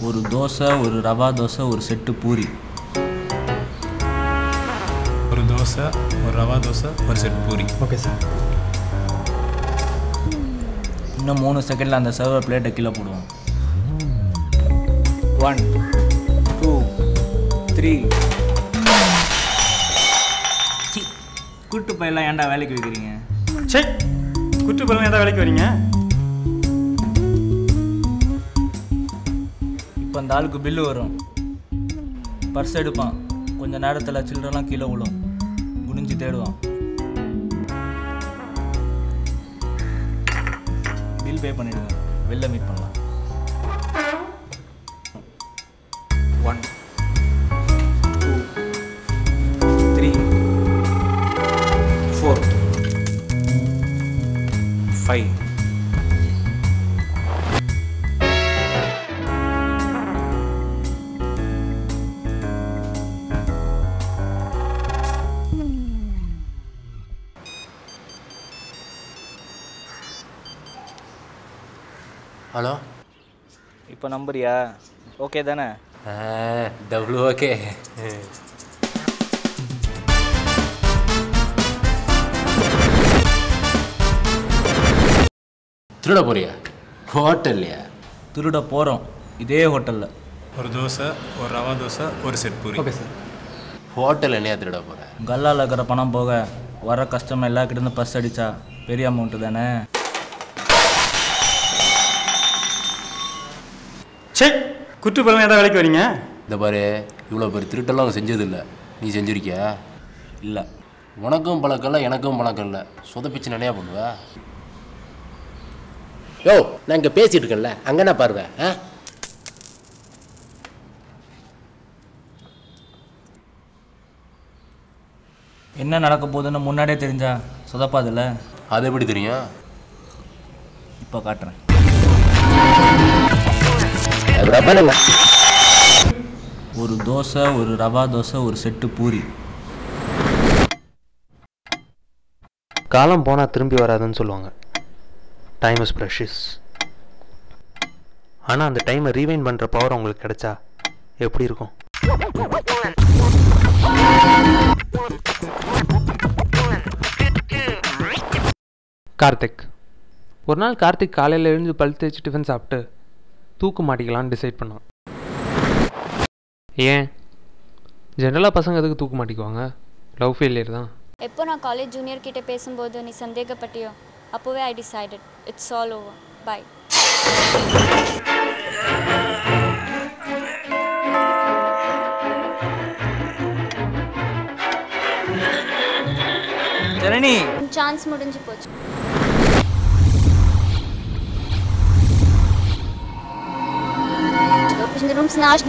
ஒரு தோசை ஒரு ரவா தோசை ஒரு செட்டு பூரி ஒரு தோசை ஒரு ரவா தோசை ஒரு செட் பூரி ஓகே சார் இன்னும் மூணு செகண்டில் அந்த சர்வர் பிளேட்டை கீழே போடுவோம் ஒன் டூ த்ரீ கூட்டு பையெல்லாம் ஏன்டா வேலைக்கு வைக்கிறீங்க சே குற்று பலம் ஏதாவது வேலைக்கு வரீங்க இப்போ அந்த ஆளுக்கு பில்லு வரும் பர்ஸ் எடுப்பான் கொஞ்ச நேரத்தில் சில்லறலாம் கீழே விழும் குனிஞ்சு தேடுவான் பில் பே பண்ணிடுங்க வெளில மீட் பண்ணலாம் one two three four five hello இப்போ நம்புறியா ஓகே தானே டபுள் ஓகே திருட போறியா ஹோட்டல்லையா திருட போகிறோம் இதே ஹோட்டலில் ஒரு தோசை ஒரு ரவா தோசை ஒரு set puri okay sir hotel என்னையா திருட போற கல்லால் இருக்கிற பணம் போக வர கஸ்டமர் எல்லா கிட்டேருந்து பஸ் அடித்தா பெரிய அமௌண்ட்டு தானே சே குற்று பலம் ஏதாவது வேலைக்கு வரீங்க இந்த பாரு இவ்வளோ பேர் திருட்டெல்லாம் அவங்க செஞ்சதில்லை நீ செஞ்சிருக்கியா இல்லை உனக்கும் பழக்கம் இல்லை எனக்கும் பழக்கம் இல்லை சொதப்பிச்சு நிறையா பண்ணுவ யோ நான் இங்கே பேசிட்டு இருக்கேன்ல அங்கே என்ன பார்வை ஆ என்ன நடக்க போகுதுன்னு முன்னாடியே தெரிஞ்சா சொதப்பாதுல்ல அது எப்படி தெரியும் இப்போ காட்டுறேன் ஒரு தோசை ஒரு ரவா தோசை ஒரு செட்டு பூரி காலம் போனால் திரும்பி வராதுன்னு சொல்லுவாங்க டைம் இஸ் ப்ரெஷஸ் ஆனால் அந்த டைமை ரீவைண்ட் பண்ணுற பவர் உங்களுக்கு கிடைச்சா எப்படி இருக்கும் கார்த்திக் ஒரு நாள் கார்த்திக் காலையில் எழுந்து பல் தேய்ச்சி டிஃபன் சாப்பிட்டு தூக்கு மாட்டிக்கலான்னு டிசைட் பண்ணான் ஏன் ஜென்ரலாக பசங்க எதுக்கு தூக்கு மாட்டிக்குவாங்க லவ் ஃபெயிலியர் தான் எப்போ நான் காலேஜ் ஜூனியர் கிட்ட பேசும்போது நீ சந்தேகப்பட்டியோ அப்போவே I decided it's all over bye Janani chance முடிஞ்சு போச்சு இந்த ரூம்ஸ் நான்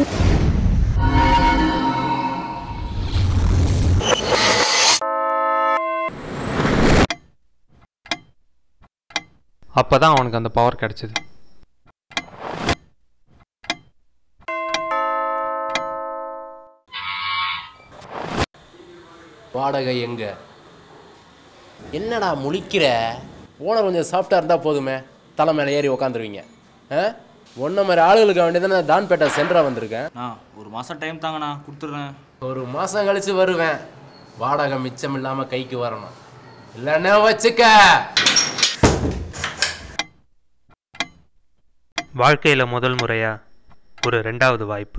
அப்போ தான் அவனுக்கு அந்த பவர் கிடைச்சிது வாடகை எங்க என்னடா முழிக்கிற ஓனர் கொஞ்சம் சாஃப்டாக இருந்தால் போதுமே தலை மேலே ஏறி உக்காந்துருவீங்க ஆ ஒன்றை மாதிரி ஆளுகளுக்கு வேண்டியதானே தான்பேட்டை சென்டரா வந்திருக்கேன் நான் ஒரு மாதம் டைம் தாங்கண்ணா கொடுத்துட்றேன் ஒரு மாதம் கழிச்சு வருவேன் வாடகை மிச்சம் இல்லாமல் கைக்கு வரணும் இல்லைன்னா வச்சுக்க வாழ்க்கையில் முதல் முறையாக ஒரு ரெண்டாவது வாய்ப்பு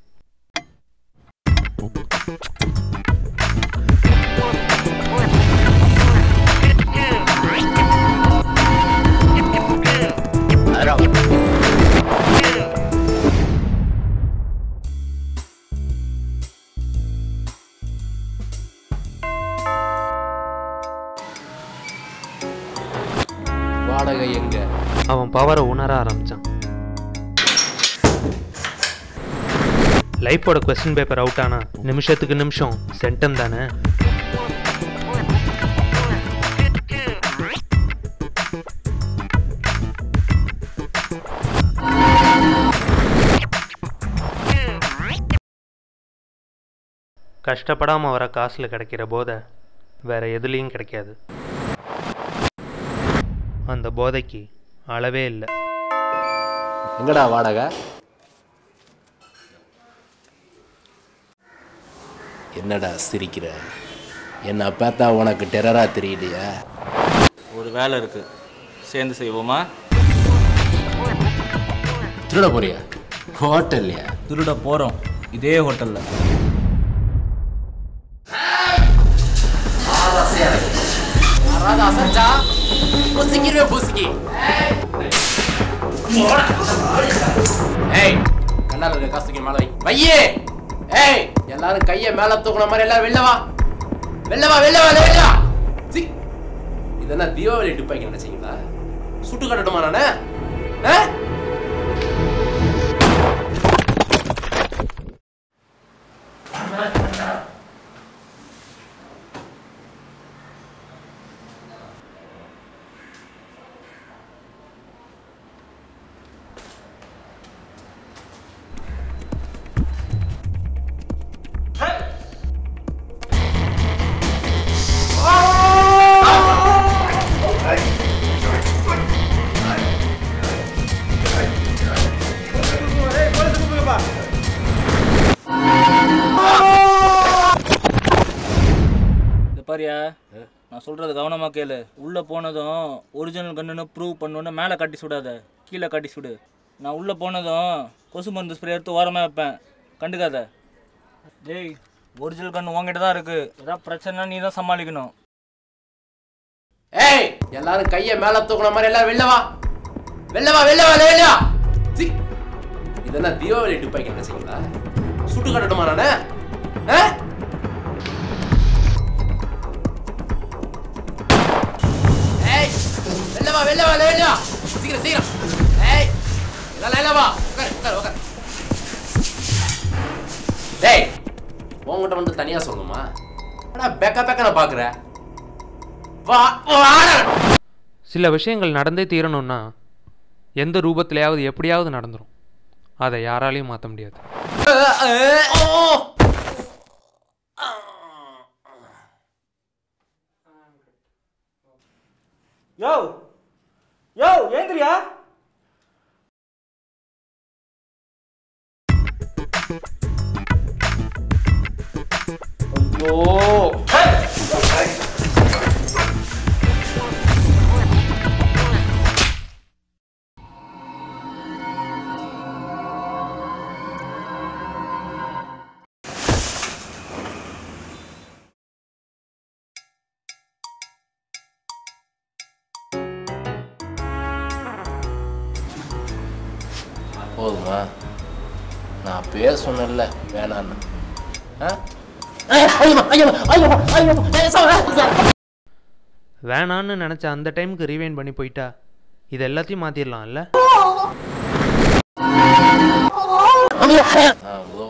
வாடகை எங்க அவன் பவரை உணர ஆரம்பித்தான் லைஃபோட கொஸ்டின் பேப்பர் அவுட் ஆனா நிமிஷத்துக்கு நிமிஷம் சென்டம் தானே கஷ்டப்படாமல் வர காசில் கிடைக்கிற போதை வேற எதுலேயும் கிடைக்காது அந்த போதைக்கு அளவே இல்லை எங்கடா வாடகை என்னடா சிரிக்கிற என்னை பார்த்தா உனக்கு டெரரா தெரியலையா ஒரு வேலை இருக்கு சேர்ந்து செய்வோமா திருட போறியா ஹோட்டல்லையா திருட போகிறோம் இதே ஹோட்டலில் யாராவது அசஞ்சா புசிக்கிற புசிக்கி ஏய் கண்ணால இருக்க காசுக்கு மேல வை வையே ஏய் எல்லாரும் கைய மேல தூக்குன மாதிரி எல்லாம் வெளில வா வெளில வா வெளில வா வெளில வா சி இது என்ன தீபாவளி டிப்பாக்கி நினைச்சீங்களா சுட்டு கட்டட்டுமா நானு ஆ? இது பாரியா நான் சொல்கிறது கவனமாக கேளு உள்ளே போனதும் ஒரிஜினல் கன்னுன்னு ப்ரூவ் பண்ணோன்னு மேலே காட்டி சுடாத கீழே காட்டி சுடு நான் உள்ளே போனதும் கொசு மருந்து ஸ்ப்ரே எடுத்து ஓரமாக வைப்பேன் கண்டுக்காத டேய் ஒரிஜினல் கன்று உங்ககிட்ட தான் இருக்குது ஏதாவது பிரச்சனைனா நீ தான் சமாளிக்கணும் ஏய் எல்லாரும் கைய மேல தூக்குன மாதிரி எல்லாம் வெளில வா வெளில வா வெளில வா வெளில வா சி இது என்ன தீபாவளி டிப்பாக்கி நினைச்சீங்களா சுட்டு கட்டட்டுமா நானு ஆ? ஏய் வெளில வா வெளில வா வெளில வா சீக்கிரம் சீக்கிரம் ஏய் எல்லாம் லைன்ல வா உட்காரு உட்காரு உட்காரு டேய் உன்கிட்ட வந்து தனியா சொல்லணுமா ஆனா பெக்க பெக்கன பாக்குற வா வாடா சில விஷயங்கள் நடந்தே தீரணும்னா எந்த ரூபத்திலையாவது எப்படியாவது நடந்துரும் அதை யாராலையும் மாற்ற முடியாது யோ யோ ஏந்திரியா போதுமா நான் அப்பயே சொன்னேன்ல வேணான்னு ஆ? வேணான்னு நினச்ச அந்த டைமுக்கு ரீவைன் பண்ணி போயிட்டா இது எல்லாத்தையும் மாற்றிடலாம்ல ஆ, இதோ.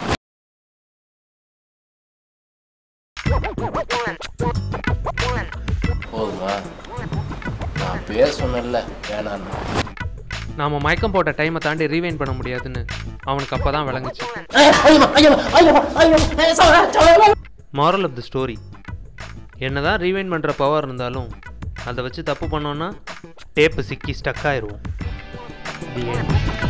போதுமா நான் அப்பயே சொன்னேன்ல வேணான்னு நாம் மயக்கம் போட்ட டைமை தாண்டி ரீவைன் பண்ண முடியாதுன்னு அவனுக்கு அப்போ தான் விளங்குச்சு மாரல் ஆஃப் த ஸ்டோரி என்னதான் ரீவைன் பண்ணுற பவர் இருந்தாலும் அதை வச்சு தப்பு பண்ணோன்னா டேப்பு சிக்கி ஸ்டக் ஆயிடுவோம் தி end